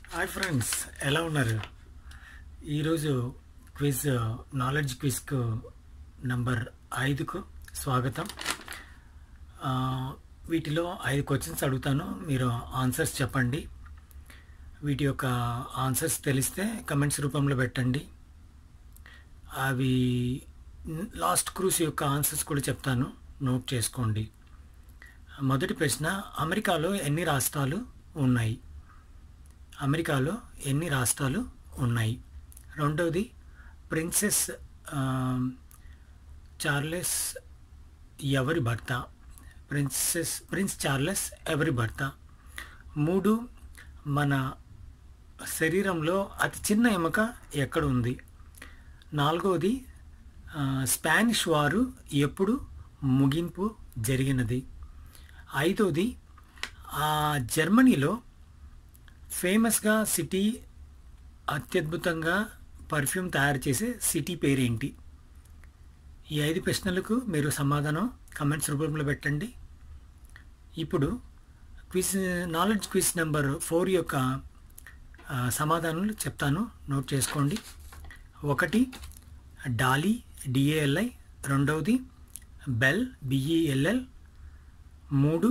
hi friends ఎలా ఉన్నారు ఈరోజు క్విజ్ నాలెడ్జ్ క్విజ్కు నంబర్ ఐదుకు స్వాగతం ఆ, వీటిలో ఐదు క్వశ్చన్స్ అడుగుతాను మీరు ఆన్సర్స్ చెప్పండి వీటి యొక్క ఆన్సర్స్ తెలిస్తే కమెంట్స్ రూపంలో పెట్టండి అవి లాస్ట్ క్రూస్ యొక్క ఆన్సర్స్ కూడా చెప్తాను నోట్ చేసుకోండి మొదటి ప్రశ్న అమెరికాలో ఎన్ని రాష్ట్రాలు ఉన్నాయి అమెరికాలో ఎన్ని రాష్ట్రాలు ఉన్నాయి రెండవది ప్రిన్సెస్ ఆ, చార్లెస్ ఎవరి భర్త ప్రిన్సెస్ ప్రిన్స్ చార్లెస్ ఎవరి భర్త మూడు మన శరీరంలో అతి చిన్న ఎముక ఎక్కడ ఉంది నాలుగవది ఆ, స్పానిష్ వారు ఎప్పుడు ముగింపు జరిగినది ఐదవది ఆ, జర్మనీలో ఫేమస్గా సిటీ అత్యద్భుతంగా పర్ఫ్యూమ్ తయారు చేసే సిటీ పేరేంటి ఈ ఐదు ప్రశ్నలకు మీరు సమాధానం కమెంట్స్ రూపంలో పెట్టండి ఇప్పుడు quiz knowledge quiz number four యొక్క ఆ, సమాధానాలు చెప్తాను నోట్ చేసుకోండి ఒకటి డాలీ డిఏఎల్ఐ రెండవది బెల్ బిఈఎల్ఎల్ మూడు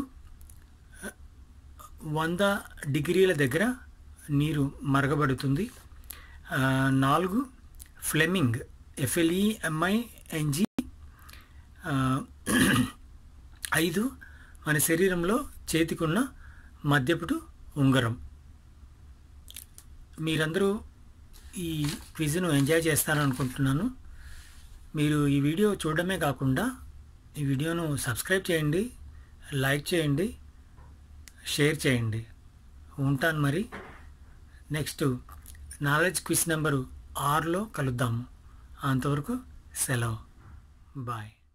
వంద డిగ్రీల దగ్గర నీరు మరగబడుతుంది ఆ, నాలుగు ఫ్లెమింగ్ ఎఫ్ఎల్ఈఎంఐఎన్జి ఐదు మన శరీరంలో చేతికున్న మధ్యపుటు ఉంగరం మీరందరూ ఈ క్విజ్ను ఎంజాయ్ చేస్తారనుకుంటున్నాను మీరు ఈ వీడియో చూడడమే కాకుండా ఈ వీడియోను సబ్స్క్రైబ్ చేయండి లైక్ చేయండి షేర్ చేయండి ఉంటాను మరి నెక్స్ట్ నాలెడ్జ్ క్విజ్ నెంబరు ఆరులో కలుద్దాము అంతవరకు సెలవు బాయ్